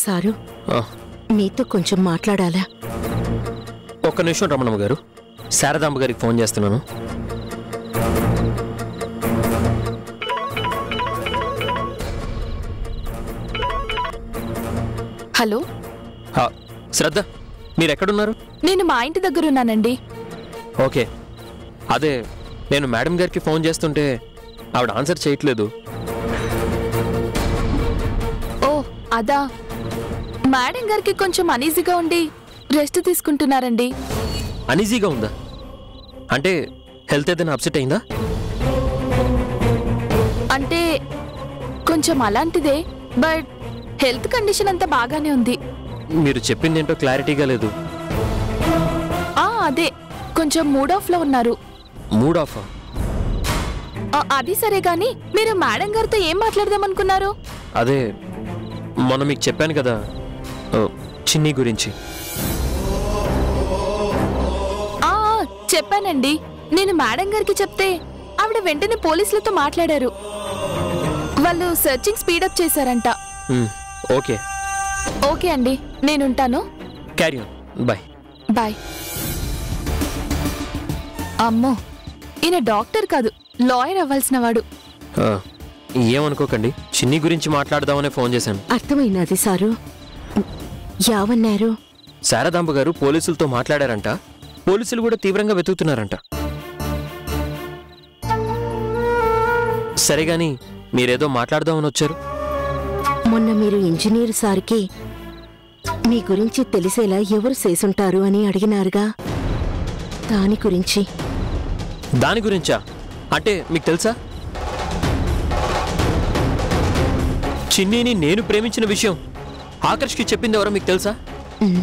Sir ఆ, మీతో కొంచెం మాట్లాడాలా ఒక్క నిమిషం రమణమ్మ గారు శారదాంబ గారికి ఫోన్ చేస్తున్నాను హలో ఆ, శ్రద్ధ మీరు ఎక్కడున్నారు నేను మా ఇంటి దగ్గర ఉన్నానండి ఓకే అదే నేను మేడం గారికి ఫోన్ చేస్తుంటే ఆవిడ ఆన్సర్ చేయట్లేదు ఓ అదా మేడం గారికి కొంచెం అనీజీగా ఉండి రెస్ట్ తీసుకుంటున్నారండి అనీజీగా ఉందా అంటే హెల్త్ ఏదైనా అప్సెట్ అయిందా అంటే కొంచెం అలాంటిదే బట్ హెల్త్ కండిషన్ అంతా బాగానే ఉంది మీరు చెప్పింది ఏంటో క్లారిటీగా లేదు ఆ అదే కొంచెం మూడ్ ఆఫ్ లో ఉన్నారు మూడ్ ఆఫ్ ఆ, అది సరే గాని మీరు మేడం గారితో ఏం మాట్లాడదాం అనుకున్నారు అదే మొన్న మీకు చెప్పాను కదా ఓ, చిన్ని గురించి ఆ ఆ, చెప్పానండి నేను మేడం గారికి చెప్తే ఆవిడ వెంటనే పోలీసులతో మాట్లాడారు వాళ్ళు సెర్చింగ్ స్పీడప్ చేశారంట మ్, ఓకే ఓకే అండి నేనుంటాను క్యారీ ఆన్ బాయ్ బాయ్ అమ్మో ఈయన డాక్టర్ కాదు లాయర్ అవ్వాల్సిన వాడు ఆ, ఏమనుకోకండి చిన్ని గురించి మాట్లాడదామనే ఫోన్ చేశాను అర్థమైనది సారు యావన్నారు శారదాంబ గారు పోలీసులతో మాట్లాడారంట పోలీసులు కూడా తీవ్రంగా వెతుకుతున్నారంట సరే గాని మీరేదో మాట్లాడదామని వచ్చారు మొన్న మీరు ఇంజనీర్ సార్కి మీ గురించి తెలిసేలా ఎవరు చేసుంటారు అని అడిగినారుగా దాని గురించి దాని గురించా అంటే మీకు తెలుసా చిన్నీని నేను ప్రేమించిన విషయం ఆకర్ష్కి చెప్పింది ఎవరో మీకు తెలుసా ఉమ్.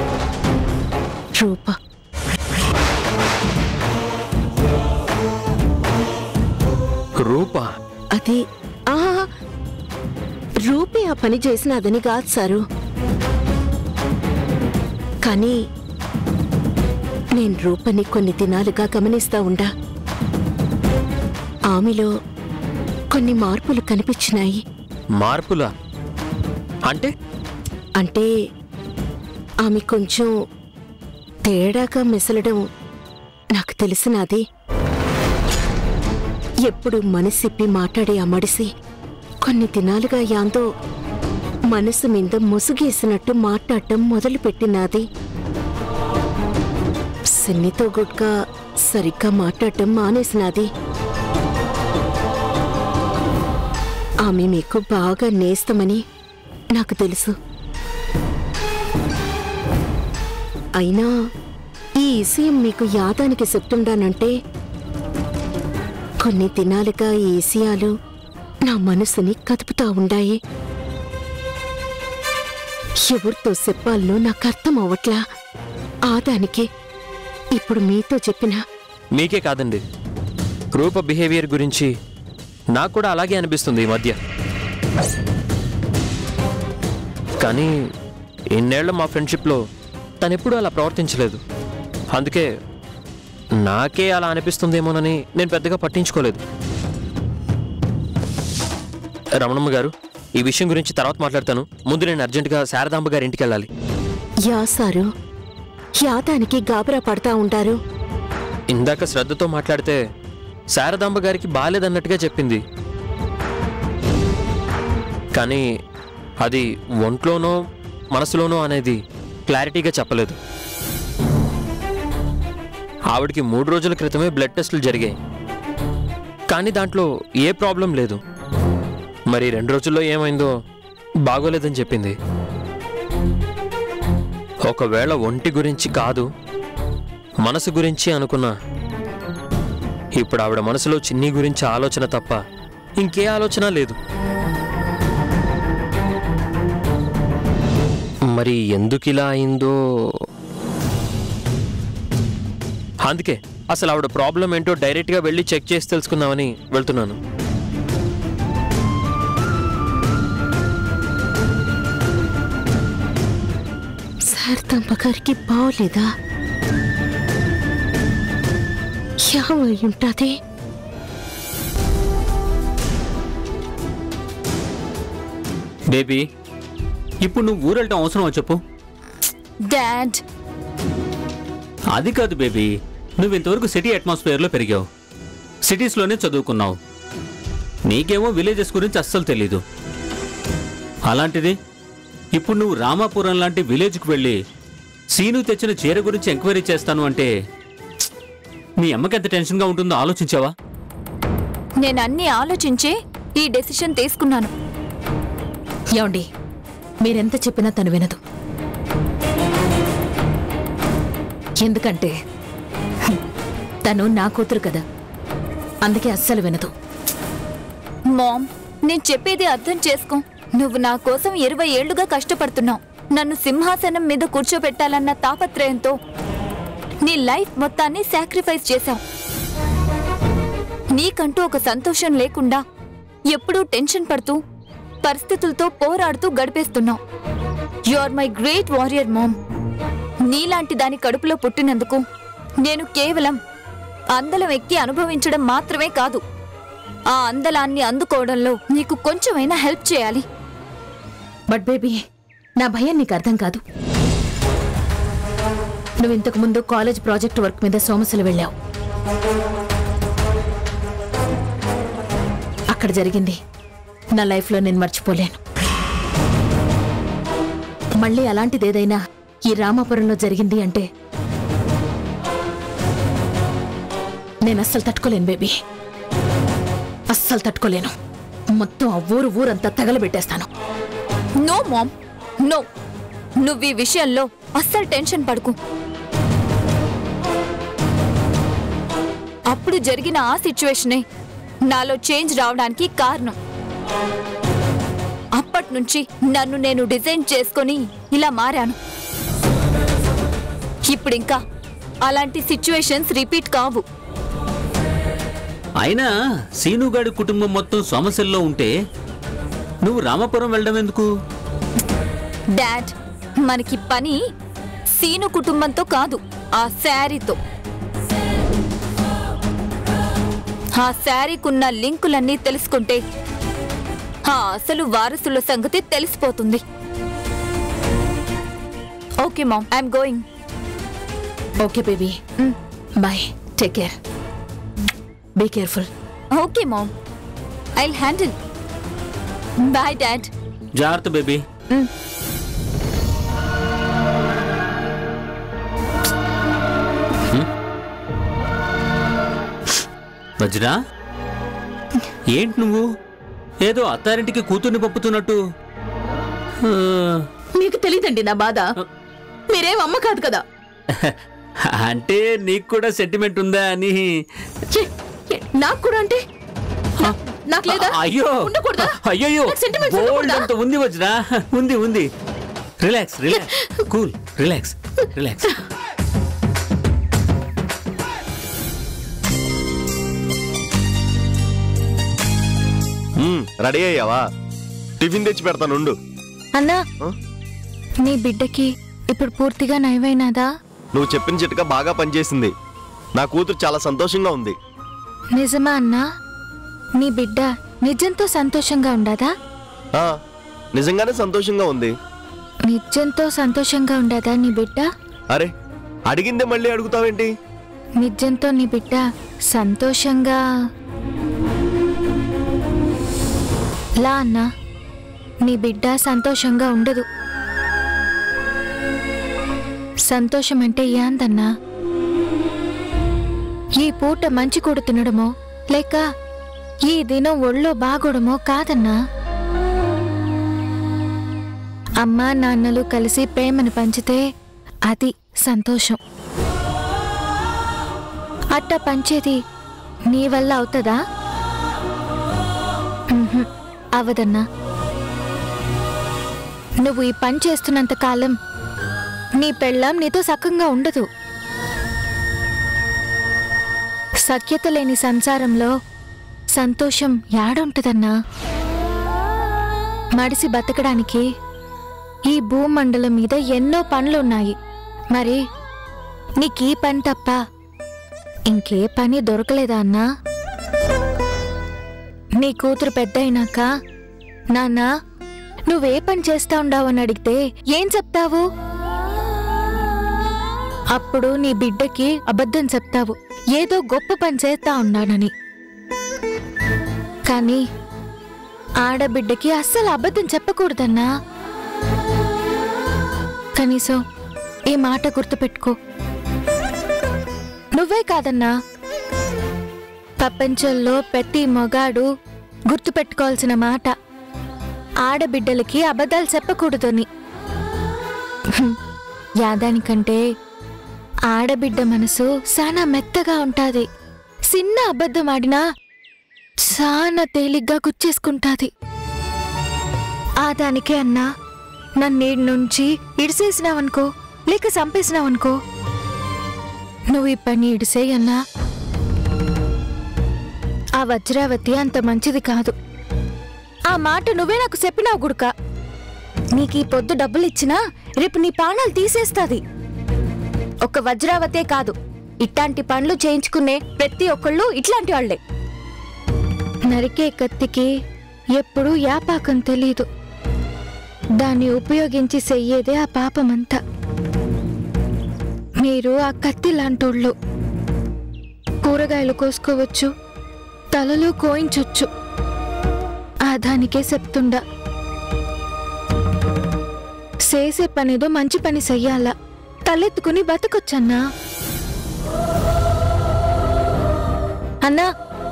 రూప రూపా అది ఆ రూపే ఆ పని చేసినదని కాదు సారు కానీ నేను రూపని కొన్ని దినాలుగా గమనిస్తా ఉండా ఆమెలో కొన్ని మార్పులు కనిపించినాయి మార్పులా అంటే అంటే ఆమె కొంచెం తేడాగా మెసలడం నాకు తెలిసినది ఎప్పుడు మనసిప్పి మాట్లాడే ఆ మడిసి కొన్ని దినాలుగా యాందో మనసు మీద ముసుగేసినట్టు మాట్లాడటం మొదలుపెట్టినాది సిన్నితో గుడ్గా సరిగ్గా మాట్లాడటం మానేసినది ఆమె మీకు బాగా నేస్తమని నాకు తెలుసు అయినా ఈ విషయం మీకు యాదానికి చెప్తుండానంటే కొన్ని దినాలుగా ఈ విషయాలు నా మనసుని కదుపుతా ఉండాయి ఎవరితో చెప్పాలనో నాకు అర్థం అవ్వట్లా ఆదానికి ఇప్పుడు మీతో చెప్పిన మీకే కాదండి రూప బిహేవియర్ గురించి నాకు కూడా అలాగే అనిపిస్తుంది ఈ మధ్య కానీ ఇన్నేళ్ల మా ఫ్రెండ్షిప్లో తనెప్పుడూ అలా ప్రవర్తించలేదు అందుకే నాకే అలా అనిపిస్తుందేమోనని నేను పెద్దగా పట్టించుకోలేదు రమణమ్మ గారు ఈ విషయం గురించి తర్వాత మాట్లాడతాను ముందు నేను అర్జెంటుగా శారదాంబ గారి ఇంటికి వెళ్ళాలి యా సారు యాదానికి గాబరా పడతా ఉంటారు ఇందాక శ్రద్ధతో మాట్లాడితే శారదాంబ గారికి బాలేదన్నట్టుగా చెప్పింది కానీ అది ఒంట్లోనో మనసులోనో అనేది క్లారిటీగా చెప్పలేదు ఆవిడకి మూడు రోజుల క్రితమే బ్లడ్ టెస్టులు జరిగాయి కానీ దాంట్లో ఏ ప్రాబ్లం లేదు మరి రెండు రోజుల్లో ఏమైందో బాగోలేదని చెప్పింది ఒకవేళ ఒంటి గురించి కాదు మనసు గురించి అనుకున్నా ఇప్పుడు ఆవిడ మనసులో చిన్ని గురించి ఆలోచన తప్ప ఇంకే ఆలోచన లేదు మరి ఎందుకు ఇలా అయిందో అందుకే అసలు ఆవిడ ప్రాబ్లం ఏంటో డైరెక్ట్గా వెళ్ళి చెక్ చేసి తెలుసుకుందామని వెళ్తున్నాను శారదాంబ గారికి బాగోలేదా ఏమై ఉంటుంది బేబీ ఇప్పుడు నువ్వు ఊరెళ్ళటం అవసరమా చెప్పు డాడ్ అది కాదు బేబీ నువ్వు ఇంతవరకు సిటీ అట్మాస్ఫియర్లో పెరిగావు సిటీస్లోనే చదువుకున్నావు నీకేమో విలేజెస్ గురించి అస్సలు తెలీదు అలాంటిది ఇప్పుడు నువ్వు రామాపురం లాంటి విలేజ్కి వెళ్ళి సీను తెచ్చిన చీర గురించి ఎంక్వైరీ చేస్తాను అంటే ప్చ్! మీ అమ్మకి ఎంత టెన్షన్గా ఉంటుందో ఆలోచించావా నేను అన్ని ఆలోచించే ఈ డెసిషన్ తీసుకున్నాను ఏమండి మీరెంత చెప్పినా తను వినదు ఎందుకంటే హ్మ్, తను నా కూతురు కదా అందుకే అస్సలు వినదు మామ్ నేను చెప్పేది అర్థం చేసుకో నువ్వు నా కోసం ఇరవై ఏళ్లుగా కష్టపడుతున్నావు నన్ను సింహాసనం మీద కూర్చోబెట్టాలన్న తాపత్రయంతో నీ లైఫ్ మొత్తాన్ని సాక్రిఫైస్ చేశావు నీకంటూ ఒక సంతోషం లేకుండా ఎప్పుడూ టెన్షన్ పడుతూ పరిస్థితులతో పోరాడుతూ గడిపేస్తున్నావు you are my great warrior mom నీలాంటి దాని కడుపులో పుట్టినందుకు నేను కేవలం అందలం ఎక్కి అనుభవించడం మాత్రమే కాదు ఆ అందలాన్ని అందుకోవడంలో నీకు కొంచెమైనా హెల్ప్ చేయాలి బట్ బేబీ నా భయం నీకు అర్థం కాదు నువ్వు ఇంతకు ముందు కాలేజ్ ప్రాజెక్ట్ వర్క్ మీద సోమసులు వెళ్ళావు అక్కడ జరిగింది నా లైఫ్లో నేను మర్చిపోలేను మళ్ళీ అలాంటిదేదైనా ఈ రామాపురంలో జరిగింది అంటే నేను అస్సలు తట్టుకోలేను బేబీ అస్సలు తట్టుకోలేను మొత్తం ఆ ఊరు ఊరంతా తగలబెట్టేస్తాను నో మామ్ నో నువ్వు ఈ విషయంలో అస్సలు టెన్షన్ పడుకు అప్పుడు జరిగిన ఆ సిచ్యువేషనే నాలో చేంజ్ రావడానికి కారణం అప్పటి నుంచి నన్ను నేను డిజైన్ చేసుకొని ఇలా మారాను ఇప్పుడింకా అలాంటి సిచ్యువేషన్స్ రిపీట్ కావు అయినా సీనుగాడి కుటుంబం మొత్తం సమస్యల్లో ఉంటే నువ్వు రామాపురం వెళ్ళడం ఎందుకు డాడ్ మనకి పని సీను కుటుంబంతో కాదు ఆ శారీతో ఆ శారీకున్న లింకులన్నీ తెలుసుకుంటే ఆ అసలు వారసుల సంగతి తెలిసిపోతుంది okay mom I'm going okay baby bye take care be careful okay mom I handle bye dad జాగ్రత్త బేబీ హ్మ్? వజ్రా ఏంటి నువ్వు ఏదో అత్తారింటికి కూతుర్ని పంపుతున్నట్టు ఆ, మీకు తెలియదండి నా బాధ మీరేం అమ్మ కాదు కదా అంటే నీకు కూడా సెంటిమెంట్ ఉందా అని ఛీ, నాకు కూడా అంటే నా- నాకు లేదా అయ్యో ఉండకూడదా అయ్యో నాకు sentiments బోల్డ్ ఉండకూడదా? అంత ఉంది వజ్రా ఉంది ఉంది relax relax cool relax relax hmm, ready అయ్యావా టిఫిన్ తెచ్చి పెడతానుండు అన్నా ఆ? నీ బిడ్డకి ఇప్పుడు పూర్తిగా నయమైనదా నువ్వు చెప్పిన చిట్కా బాగా పనిచేసింది నా కూతురు చాలా సంతోషంగా ఉంది నిజమా అన్నా నీ బిడ్డ నిజంతో సంతోషంగా ఉండదా ఆ, నిజంగానే సంతోషంగా ఉంది నిజంతో సంతోషంగా ఉండదా నీ బిడ్డ అరే అడిగిందే మళ్ళీ అడుగుతావేంటి నిజంతో నీ బిడ్డ సంతోషంగా లా అన్నా నీ బిడ్డ సంతోషంగా ఉండదు సంతోషం అంటే యాందన్నా ఈ పూట మంచి కూడు తినడమో లేక ఈ దినం ఒళ్ళో బాగోడమో కాదన్నా అమ్మా నాన్నలు కలిసి ప్రేమను పంచితే అది సంతోషం అట్ట పంచేది నీ వల్ల అవుతుందా ఉహుం, అవదన్నా నువ్వు ఈ పని చేస్తున్నంత కాలం నీ పెళ్ళాం నీతో సక్కంగా ఉండదు సఖ్యత లేని సంసారంలో సంతోషం యాడుంటదన్నా మడిసి బతకడానికి ఈ భూమండలం మీద ఎన్నో పనులున్నాయి మరి నీకీ పని తప్ప ఇంకే పని దొరకలేదా అన్నా నీ కూతురు పెద్ద అయినాక నాన్న నువ్వే పని చేస్తా ఉండావని అడిగితే ఏం చెప్తావు అప్పుడు నీ బిడ్డకి అబద్ధం చెప్తావు ఏదో గొప్ప పని చేస్తా ఉన్నానని కానీ ఆడబిడ్డకి అస్సలు అబద్ధం చెప్పకూడదన్నా కనీసం ఈ మాట గుర్తుపెట్టుకో నువ్వే కాదన్నా ప్రపంచంలో ప్రతి మొగాడు గుర్తుపెట్టుకోవాల్సిన మాట ఆడబిడ్డలకి అబద్ధాలు చెప్పకూడదని హ్మ్. యాదానికంటే ఆడబిడ్డ మనసు చాలా మెత్తగా ఉంటాది చిన్న అబద్ధం ఆడినా చాలా తేలిగ్గా గుచ్చేసుకుంటాది ఆ దానికే అన్నా నన్నేడు నుంచి ఇడిసేసినావనుకో లేక చంపేసినావనుకో నువ్వు ఈ పని ఇడిసేయన్నా ఆ వజ్రావతి అంత మంచిది కాదు ఆ మాట నువ్వే నాకు చెప్పినావు గుడుక నీకు ఈ పొద్దు డబ్బులు ఇచ్చినా రేపు నీ ప్రాణాలు తీసేస్తాది ఒక వజ్రావతే కాదు ఇట్లాంటి పనులు చేయించుకునే ప్రతి ఒక్కళ్ళు ఇట్లాంటి వాళ్లే నరికే కత్తికి ఎప్పుడూ యాపాకం తెలీదు దాన్ని ఉపయోగించి చెయ్యేదే ఆ పాపమంతా మీరు ఆ కత్తి లాంటోళ్ళు కూరగాయలు కోసుకోవచ్చు తలలో కోయించొచ్చు ఆ దానికే చెప్తుండా చేసే పనేదో మంచి పని చెయ్యాలా తలెత్తుకుని బతకొచ్చన్నా అన్నా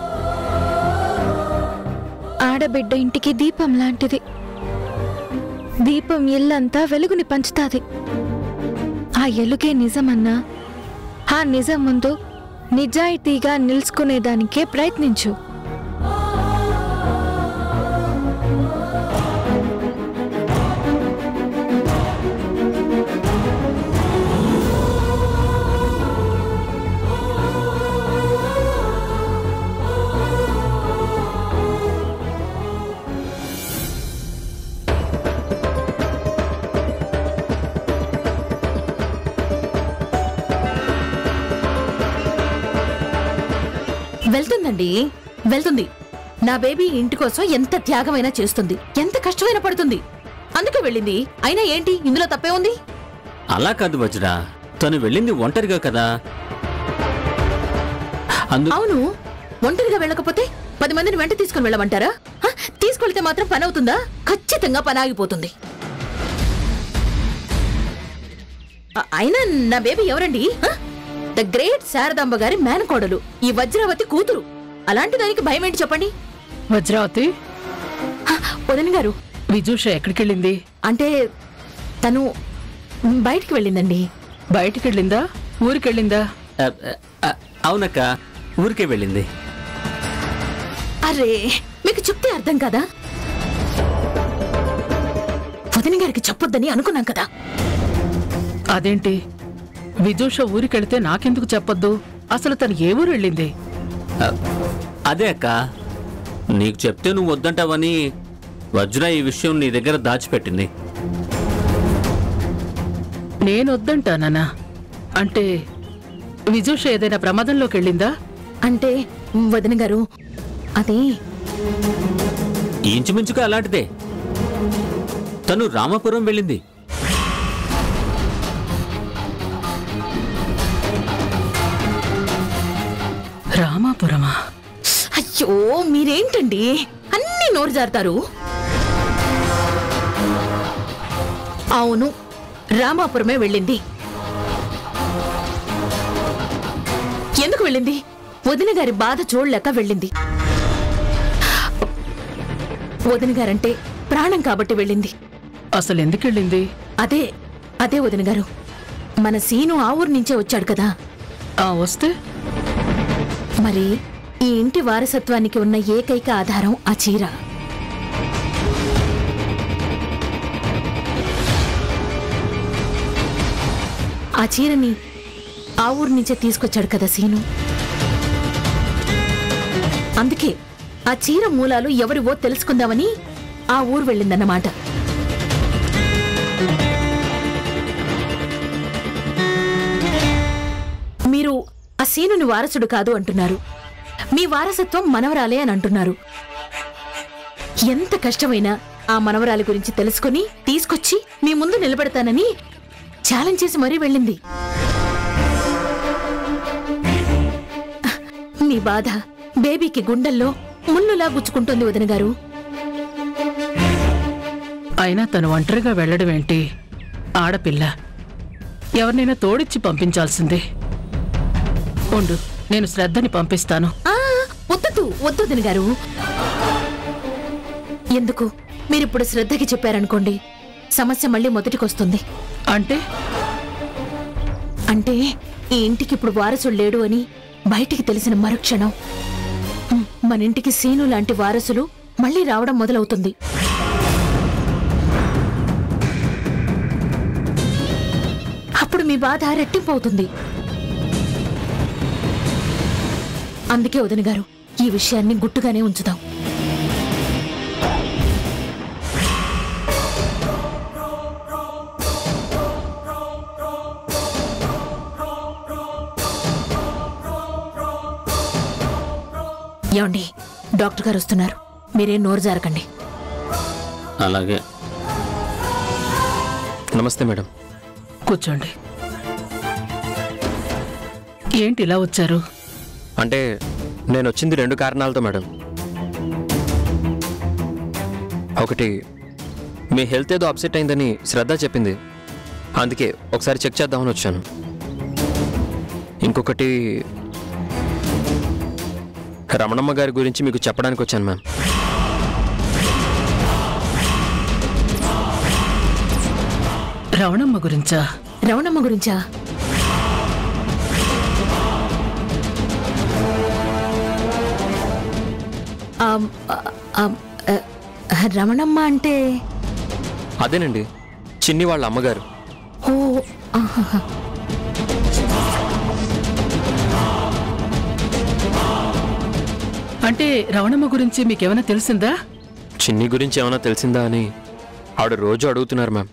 ఆడబిడ్డ ఇంటికి దీపం లాంటిది దీపం ఇల్లంతా వెలుగుని పంచుతాది ఆ ఎలుగే నిజమన్నా ఆ నిజం ముందు నిజాయితీగా నిలుచుకునేదానికే ప్రయత్నించు వెళ్తుందండి వెళ్తుంది నా బేబీ ఇంటి కోసం ఎంత త్యాగమైనా చేస్తుంది ఎంత కష్టమైనా పడుతుంది అందుకే వెళ్ళింది అయినా ఏంటి ఇందులో తప్పే ఉంది అలా కాదు వజ్రా తను వెళ్ళింది ఒంటరిగా కదా అందు అవును ఒంటరిగా వెళ్ళకపోతే పది మందిని వెంట తీసుకుని వెళ్ళమంటారా హ? తీసుకెళ్తే మాత్రం పని అవుతుందా ఖచ్చితంగా పని ఆగిపోతుంది అ- అయినా నా బేబీ ఎవరండి ద గ్రేట్ శారదాంబ గారి మేనకోడలు ఈ వజ్రావతి కూతురు అలాంటి దానికి భయం ఏంటి చెప్పండి వజ్రావతి హ, వదిన గారు విజూష ఎక్కడికెళ్ళింది అంటే తను బయటికి వెళ్ళిందండి బయటికి వెళ్ళిందా ఊరికెళ్ళిందా అ, అ, అ, అవునక్క ఊరికే వెళ్ళింది అరే మీకు చెప్తే అర్థం కదా వదిన గారికి చెప్పొద్దని అనుకున్నాం కదా అదేంటి విజూష ఊరికెళ్తే నాకెందుకు చెప్పొద్దు అసలు తను ఏ ఊరు వెళ్ళింది అ, అదే అక్క నీకు చెప్తే నువ్వు వద్దంటావని వజ్ర ఈ విషయం నీ దగ్గర దాచిపెట్టింది నేను వద్దంటానా అంటే విజూష ఏదైనా ప్రమాదంలోకి వెళ్ళిందా అంటే వదిన గారు అది ఇంచుమించుగా అలాంటిదే తను రామాపురం వెళ్ళింది రామాపురమా అయ్యో మీరేంటండి అన్ని నోరు జారుతారు అవును రామాపురమే వెళ్ళింది ఎందుకు వెళ్ళింది వదిన గారి బాధ చూడలేక వెళ్ళింది వదిన గారంటే ప్రాణం కాబట్టి వెళ్ళింది అసలు ఎందుకు వెళ్ళింది అదే అదే వదిన గారు మన సీను ఆ ఊరు నుంచే వచ్చాడు కదా ఆ వస్తే మరి ఈ ఇంటి వారసత్వానికి ఉన్న ఏకైక ఆధారం ఆ చీర ఆ చీరని ఆ ఊరు నుంచే తీసుకొచ్చాడు కదా సీను అందుకే ఆ చీర మూలాలు ఎవరివో తెలుసుకుందామని ఆ ఊరు వెళ్ళిందన్నమాట మీరు ఆ సీనుని వారసుడు కాదు అంటున్నారు మీ వారసత్వం మనవరాలే అని అంటున్నారు ఎంత కష్టమైనా ఆ మనవరాలి గురించి తెలుసుకుని తీసుకొచ్చి మీ ముందు నిలబెడతానని ఛాలెంజ్ చేసి మరీ వెళ్ళింది మీ బాధ బేబీకి గుండెల్లో ముళ్ళులా గుచ్చుకుంటుంది వదిన గారు అయినా తను ఒంటరిగా వెళ్ళడం ఏంటి ఆడపిల్ల ఎవరినైనా తోడిచ్చి పంపించాల్సిందే ఉండు నేను శ్రద్ధని పంపిస్తాను ఆ, వద్దొద్దు వద్దు వదిన గారు ఎందుకు మీరిప్పుడు శ్రద్ధకి చెప్పారనుకోండి సమస్య మళ్ళీ మొదటికొస్తుంది అంటే అంటే ఈ ఇంటికి ఇప్పుడు వారసుడు లేడు అని బయటికి తెలిసిన మరుక్షణం హ్మ్, మన ఇంటికి సీను లాంటి వారసులు మళ్ళీ రావడం మొదలవుతుంది అప్పుడు మీ బాధ రెట్టింపు అవుతుంది అందుకే వదిన గారు ఈ విషయాన్ని గుట్టుగానే ఉంచుదాం ఏమండి డాక్టర్ గారు వస్తున్నారు మీరేం నోరు జారకండి అలాగే నమస్తే మేడం కూర్చోండి ఏంటి ఇలా వచ్చారు అంటే నేను వచ్చింది రెండు కారణాలతో మేడం ఒకటి మీ హెల్త్ ఏదో అప్సెట్ అయిందని శ్రద్ధ చెప్పింది అందుకే ఒకసారి చెక్ చేద్దామని వచ్చాను ఇంకొకటి రమణమ్మ గారి గురించి మీకు చెప్పడానికి వచ్చాను మ్యామ్ రవణమ్మ గురించా రవణమ్మ గురించా ఆమ్, ఆ, ఆమ్, ఆ, రమణమ్మ అంటే అదేనండి చిన్ని వాళ్ళ అమ్మగారు ఓ ఆహాహా. అంటే రవణమ్మ గురించి మీకేమైనా తెలిసిందా చిన్ని గురించి ఏమైనా తెలిసిందా అని ఆవిడ రోజు అడుగుతున్నారు మ్యామ్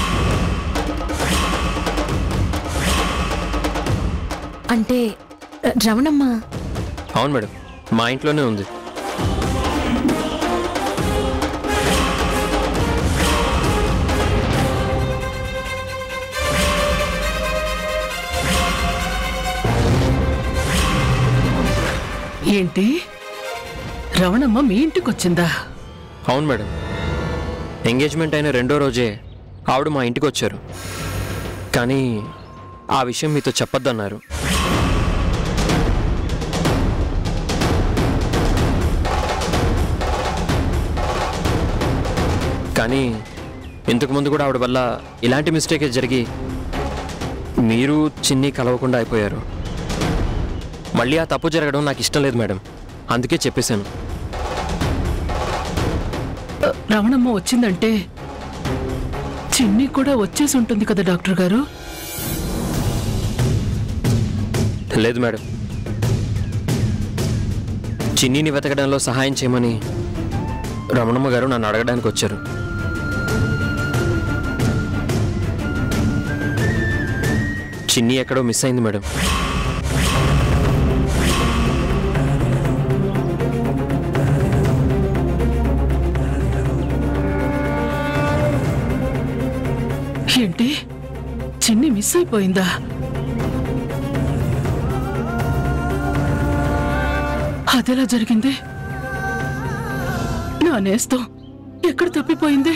అంటే రమణమ్మ అవును మేడం మా ఇంట్లోనే ఉంది ఏంటి రవణమ్మ మీ ఇంటికి వచ్చిందా అవును మేడం ఎంగేజ్మెంట్ అయిన రెండో రోజే ఆవిడ మా ఇంటికి వచ్చారు కానీ ఆ విషయం మీతో చెప్పొద్దన్నారు కానీ ఇంతకు ముందు కూడా ఆవిడ వల్ల ఇలాంటి మిస్టేకే జరిగి మీరు చిన్ని కలవకుండా అయిపోయారు మళ్ళీ ఆ తప్పు జరగడం నాకు ఇష్టం లేదు మేడం అందుకే చెప్పేశాను అ, రవణమ్మ వచ్చిందంటే చిన్ని కూడా వచ్చేసి ఉంటుంది కదా డాక్టర్ గారు లేదు మేడం చిన్నీని వెతకడంలో సహాయం చేయమని రమణమ్మ గారు నన్ను అడగడానికి వచ్చారు చిన్ని ఎక్కడో మిస్ అయింది మేడం ఏంటి చిన్ని మిస్ అయిపోయిందా అదెలా జరిగింది నా నేస్తం ఎక్కడ తప్పిపోయింది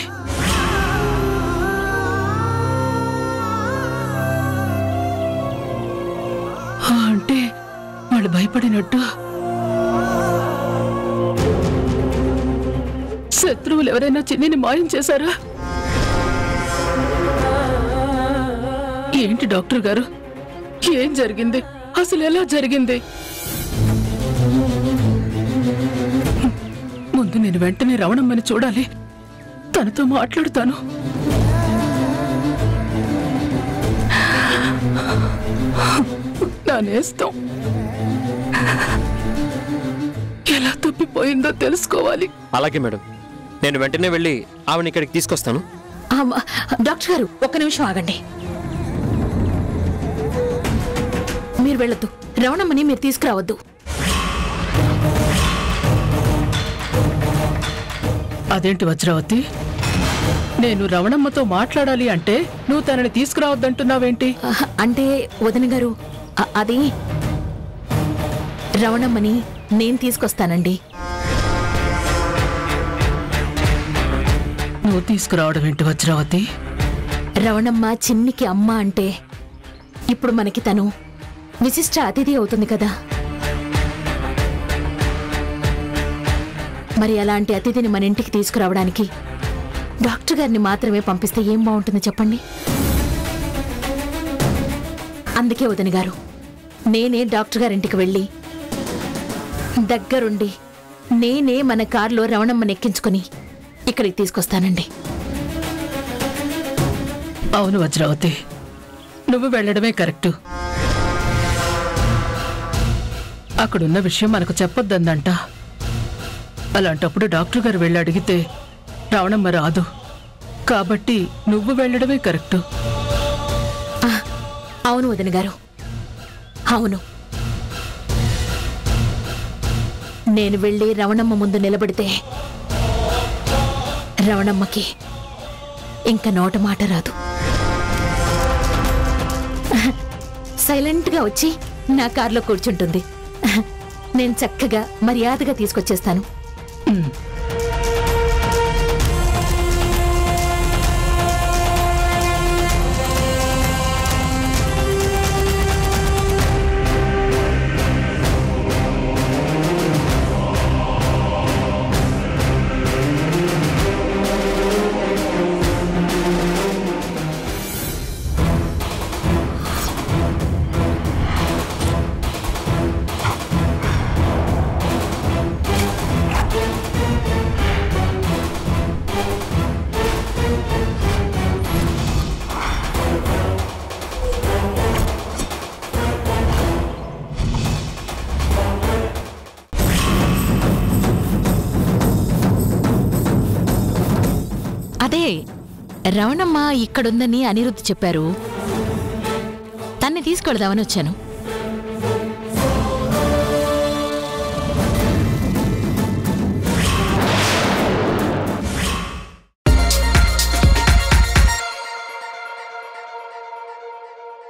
ఆ, అంటే వాళ్ళు భయపడినట్టు శత్రువులు ఎవరైనా చిన్నిని మాయం చేశారా ఏంటి డాక్టర్ గారు ఏం జరిగింది అసలు ఎలా జరిగింది ముందు నేను వెంటనే రవణమ్మని చూడాలి తనతో మాట్లాడుతాను నా నేస్తం ఎలా తప్పిపోయిందో తెలుసుకోవాలి అలాగే మేడం నేను వెంటనే వెళ్ళి ఆవిడ ఇక్కడికి తీసుకొస్తాను ఆమ్, డాక్టర్ గారు ఒక్క నిమిషం ఆగండి మీరు వెళ్ళొద్దు రవణమ్మని మీరు తీసుకురావద్దు అదేంటి వజ్రావతి నేను రవణమ్మతో మాట్లాడాలి అంటే నువ్వు తనని తీసుకురావద్దంటున్నావేంటి ఆహ్, అంటే వదిన గారు అ- అది రవణమ్మని నేను తీసుకొస్తానండి నువ్వు తీసుకురావడం ఏంటి వజ్రావతి రవణమ్మ చిన్నికి అమ్మ అంటే ఇప్పుడు మనకి తను విశిష్ట అతిథి అవుతుంది కదా మరి అలాంటి అతిథిని మన ఇంటికి తీసుకురావడానికి డాక్టర్ గారిని మాత్రమే పంపిస్తే ఏం బాగుంటుంది చెప్పండి అందుకే వదిన గారు నేనే డాక్టర్ గారింటికి వెళ్ళి దగ్గరుండి నేనే మన కారులో రవణమ్మని ఎక్కించుకుని ఇక్కడికి తీసుకొస్తానండి అవును వజ్రావతి నువ్వు వెళ్ళడమే కరెక్టు అక్కడున్న విషయం మనకు చెప్పొద్దందంట అలాంటప్పుడు డాక్టర్ గారు వెళ్ళి అడిగితే రావణమ్మ రాదు కాబట్టి నువ్వు వెళ్ళడమే కరెక్టు ఆ, అవును వదిన గారు అవును నేను వెళ్ళి రవణమ్మ ముందు నిలబడితే రవణమ్మకి ఇంకా నోట మాట రాదు సైలెంట్గా వచ్చి నా కారులో కూర్చుంటుంది నేను చక్కగా మర్యాదగా తీసుకొచ్చేస్తాను అదే రవణమ్మ ఇక్కడుందని అనిరుద్ధ్ చెప్పారు తన్ని తీసుకెళదామని వచ్చాను